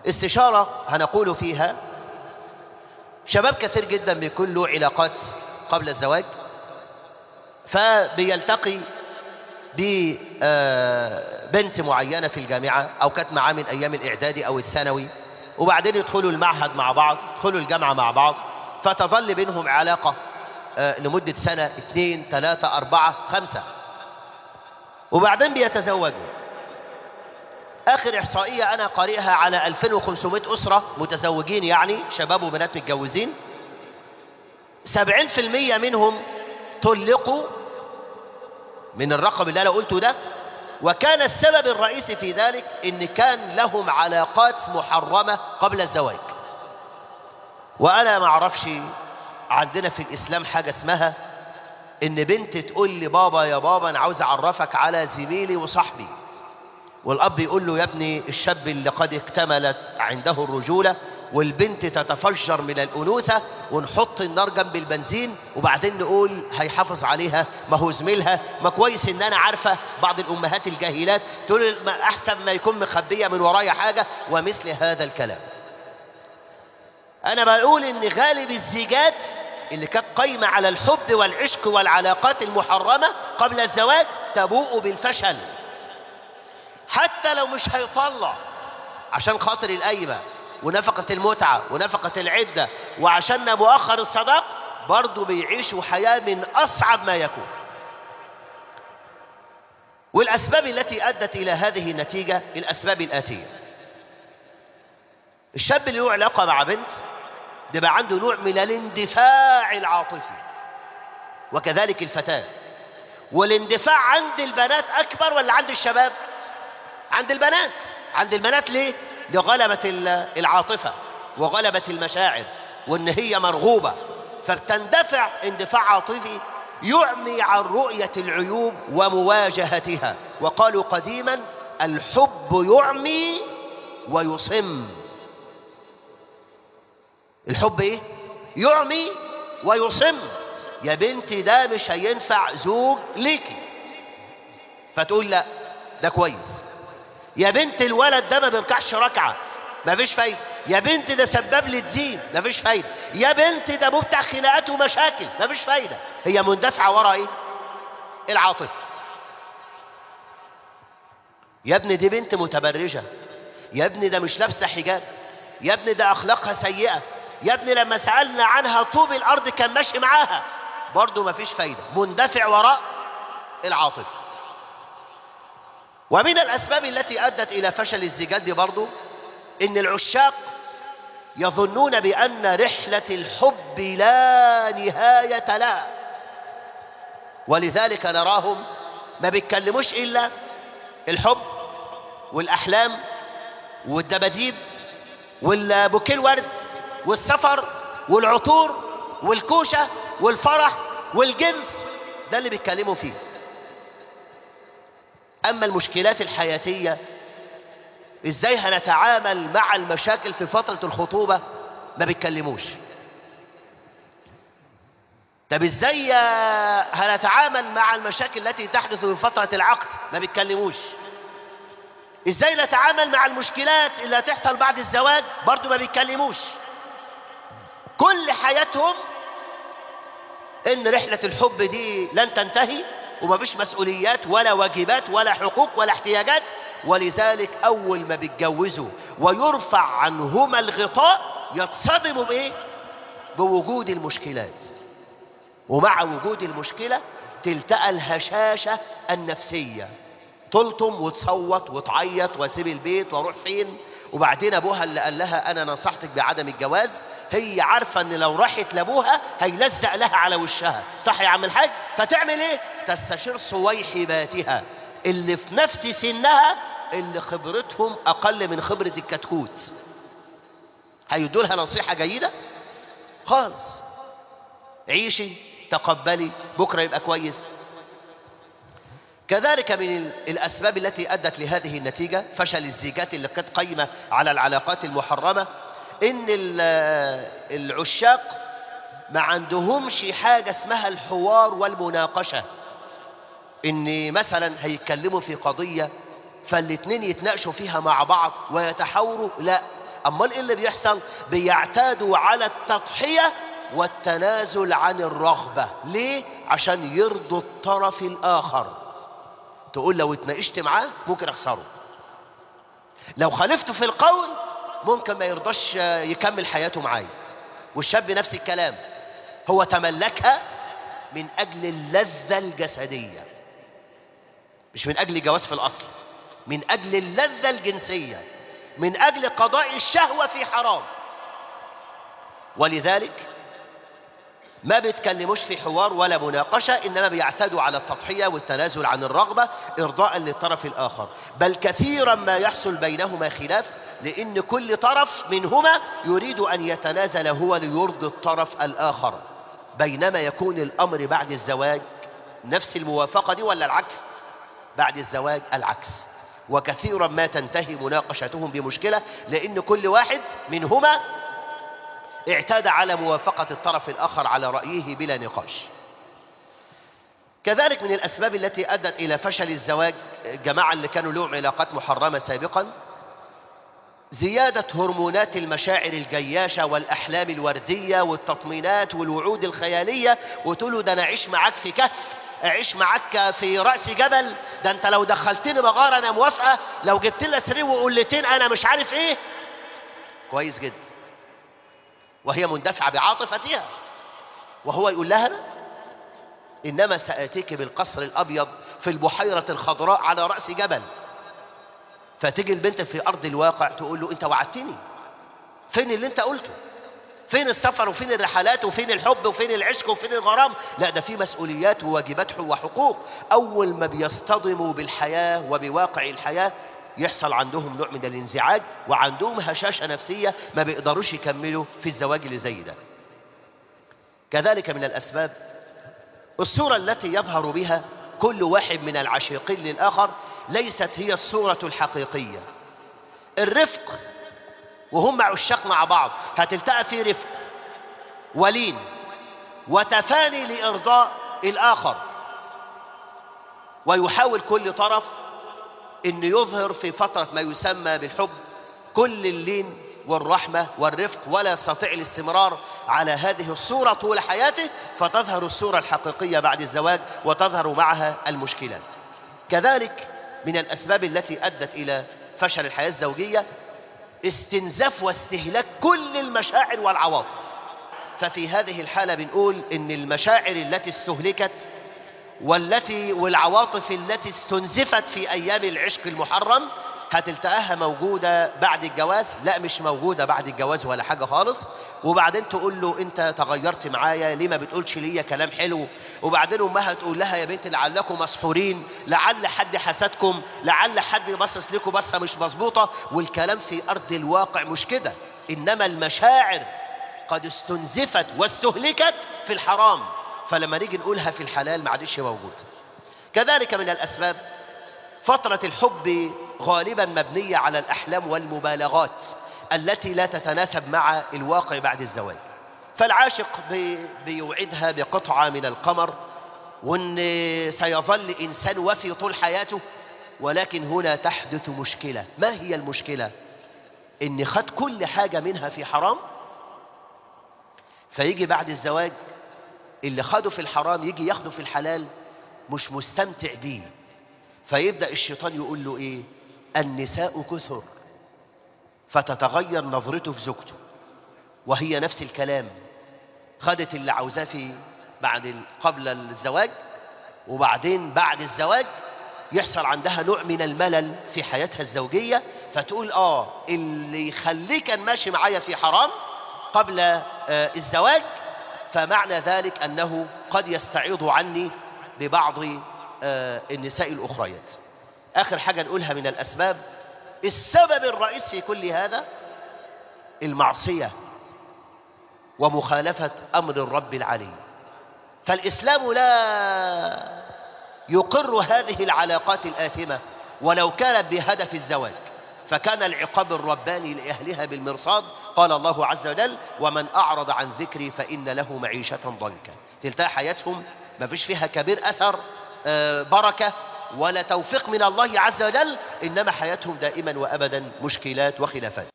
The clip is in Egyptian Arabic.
استشارة هنقول فيها شباب كثير جدا بيكون له علاقات قبل الزواج فبيلتقي ببنت معينة في الجامعة أو كانت معاه من أيام الإعدادي أو الثانوي وبعدين يدخلوا المعهد مع بعض يدخلوا الجامعة مع بعض فتظل بينهم علاقة آه، لمدة سنة اثنين ثلاثة أربعة خمسة وبعدين بيتزوجوا آخر إحصائية أنا قارئها على 2500 أسرة متزوجين يعني شباب وبنات متجوزين 70% منهم طلقوا من الرقم اللي أنا قلته ده وكان السبب الرئيسي في ذلك إن كان لهم علاقات محرمة قبل الزواج وأنا ما أعرفش عندنا في الإسلام حاجة اسمها إن بنت تقول لي بابا يا بابا أنا عاوز أعرفك على زميلي وصاحبي والأب يقول له يا ابني الشاب اللي قد اكتملت عنده الرجولة والبنت تتفجر من الأنوثة ونحط النار جنب البنزين وبعدين نقول هيحافظ عليها ما هو زميلها ما كويس ان انا عارفة بعض الامهات الجاهلات تقول ما احسن ما يكون مخبية من ورايا حاجة ومثل هذا الكلام انا بقول ان غالب الزيجات اللي كانت قايمة على الحب والعشق والعلاقات المحرمة قبل الزواج تبوء بالفشل حتى لو مش هيطلع عشان خاطر القايمة ونفقة المتعة ونفقة العدة وعشان مؤخر الصداق برضه بيعيشوا حياة من أصعب ما يكون والأسباب التي أدت إلى هذه النتيجة الأسباب الآتية الشاب اللي له علاقة مع بنت ده بقى عنده نوع من الاندفاع العاطفي وكذلك الفتاة والاندفاع عند البنات أكبر ولا عند الشباب عند البنات عند البنات ليه لغلبة العاطفة وغلبة المشاعر وان هي مرغوبة فبتندفع اندفاع عاطفي يعمي عن رؤية العيوب ومواجهتها وقالوا قديما الحب يعمي ويصم الحب ايه يعمي ويصم يا بنتي ده مش هينفع زوج ليكي فتقول لا ده كويس يا بنت الولد ده ما بيركعش ركعه مفيش فايده يا بنت ده سبب لي الدين مفيش فايده يا بنت ده مفتح خناقات ومشاكل مفيش فايده هي مندفعه ورا ايه العاطفه يا ابني دي بنت متبرجه يا ابني ده مش لابسه حجاب يا ابني ده اخلاقها سيئه يا ابني لما سالنا عنها طوب الارض كان ماشي معاها برضه مفيش فايده مندفع وراء العاطفه ومن الأسباب التي أدت إلى فشل الزيجات دي برضو إن العشاق يظنون بأن رحلة الحب لا نهاية لها ولذلك نراهم ما بيتكلموش إلا الحب والأحلام والدباديب والبوكيه الورد والسفر والعطور والكوشة والفرح والجنس ده اللي بيتكلموا فيه أما المشكلات الحياتية إزاي هنتعامل مع المشاكل في فترة الخطوبة ما بيتكلموش طب إزاي هنتعامل مع المشاكل التي تحدث في فترة العقد ما بيتكلموش إزاي نتعامل مع المشكلات اللي هتحصل بعد الزواج برضو ما بيتكلموش كل حياتهم إن رحلة الحب دي لن تنتهي ومفيش مسؤوليات ولا واجبات ولا حقوق ولا احتياجات ولذلك أول ما بيتجوزوا ويرفع عنهما الغطاء يتصدموا بإيه؟ بوجود المشكلات ومع وجود المشكلة تلتقى الهشاشة النفسية تلطم وتصوت وتعيط واسيب البيت واروح فين وبعدين ابوها اللي قال لها انا نصحتك بعدم الجواز هي عارفة ان لو راحت لابوها هيلزق لها على وشها صح يا عم الحاج فتعمل ايه تستشير صويحباتها اللي في نفس سنها اللي خبرتهم اقل من خبرة الكتكوت هيدوا لها نصيحة جيدة خالص عيشي تقبلي بكرة يبقى كويس كذلك من الأسباب التي أدت لهذه النتيجة فشل الزيجات اللي كانت قايمة على العلاقات المحرمة إن العشاق ما عندهمش حاجة اسمها الحوار والمناقشة إن مثلا هيتكلموا في قضية فالاتنين يتناقشوا فيها مع بعض ويتحاوروا لا امال ايه اللي بيحصل بيعتادوا على التضحية والتنازل عن الرغبة ليه عشان يرضوا الطرف الاخر تقول لو اتناقشت معاه ممكن اخسره لو خالفته في القول ممكن ما يرضاش يكمل حياته معايا والشاب نفس الكلام هو تملكها من اجل اللذة الجسدية مش من اجل جواز في الاصل من اجل اللذة الجنسية من اجل قضاء الشهوة في حرام ولذلك ما بيتكلموش في حوار ولا مناقشة إنما بيعتادوا على التضحية والتنازل عن الرغبة إرضاء للطرف الآخر بل كثيرا ما يحصل بينهما خلاف لأن كل طرف منهما يريد أن يتنازل هو ليرضي الطرف الآخر بينما يكون الأمر بعد الزواج نفس الموافقة دي ولا العكس بعد الزواج العكس وكثيرا ما تنتهي مناقشتهم بمشكلة لأن كل واحد منهما اعتاد على موافقة الطرف الآخر على رأيه بلا نقاش كذلك من الأسباب التي أدت إلى فشل الزواج جماعة اللي كانوا لهم علاقات محرمة سابقا زيادة هرمونات المشاعر الجياشة والأحلام الوردية والتطمينات والوعود الخيالية وتقولوا ده أنا أعيش معاك في كهف أعيش معاك في رأس جبل ده أنت لو دخلتني مغارة أنا موافقة لو جبت لنا سرير وقلتين أنا مش عارف إيه كويس جدا وهي مندفعة بعاطفتها وهو يقول لها أنا إنما سآتيك بالقصر الأبيض في البحيرة الخضراء على رأس جبل فتيجي البنت في أرض الواقع تقول له أنت وعدتني فين اللي أنت قلته فين السفر وفين الرحلات وفين الحب وفين العشق وفين الغرام لا ده في مسؤوليات وواجبات وحقوق أول ما بيصطدموا بالحياة وبواقع الحياة يحصل عندهم نوع من الانزعاج وعندهم هشاشة نفسية ما بيقدروش يكملوا في الزواج اللي زي ده كذلك من الأسباب الصورة التي يظهر بها كل واحد من العشيقين للآخر ليست هي الصورة الحقيقية الرفق وهم عشاق مع بعض هتلتقى في رفق ولين وتفاني لإرضاء الآخر ويحاول كل طرف أن يظهر في فترة ما يسمى بالحب كل اللين والرحمة والرفق ولا يستطيع الاستمرار على هذه الصورة طول حياته فتظهر الصورة الحقيقية بعد الزواج وتظهر معها المشكلات كذلك من الأسباب التي أدت إلى فشل الحياة الزوجية استنزاف واستهلاك كل المشاعر والعواطف ففي هذه الحالة بنقول إن المشاعر التي استهلكت والتي والعواطف التي استنزفت في أيام العشق المحرم هتلتقاها موجودة بعد الجواز لا مش موجودة بعد الجواز ولا حاجة خالص وبعدين تقول له انت تغيرت معايا ليه ما بتقولش ليا كلام حلو وبعدين امها تقول لها يا بنت لعلكم مسحورين لعل حد حسدكم لعل حد يبصص لكم بصه مش مظبوطه والكلام في ارض الواقع مش كده انما المشاعر قد استنزفت واستهلكت في الحرام فلما نيجي نقولها في الحلال ما عادش موجود كذلك من الاسباب فتره الحب غالبا مبنيه على الاحلام والمبالغات التي لا تتناسب مع الواقع بعد الزواج فالعاشق بي بيوعدها بقطعة من القمر وان سيظل انسان وفي طول حياته ولكن هنا تحدث مشكلة ما هي المشكلة ان خد كل حاجة منها في حرام فيجي بعد الزواج اللي خده في الحرام يجي ياخده في الحلال مش مستمتع بيه فيبدأ الشيطان يقول له ايه النساء كثر فتتغير نظرته في زوجته وهي نفس الكلام خدت اللي عاوزاه في بعد قبل الزواج وبعدين بعد الزواج يحصل عندها نوع من الملل في حياتها الزوجية فتقول اه اللي يخليه كان ماشي معايا في حرام قبل آه الزواج فمعنى ذلك أنه قد يستعيض عني ببعض آه النساء الأخريات آخر حاجة نقولها من الأسباب السبب الرئيس في كل هذا المعصية ومخالفة أمر الرب العلي فالإسلام لا يقر هذه العلاقات الآثمة ولو كانت بهدف الزواج فكان العقاب الرباني لأهلها بالمرصاد قال الله عز وجل ومن أعرض عن ذكري فإن له معيشة ضنكا تلتقى حياتهم ما فيش فيها كبير أثر بركة ولا توفيق من الله عز وجل إنما حياتهم دائما وأبدا مشكلات وخلافات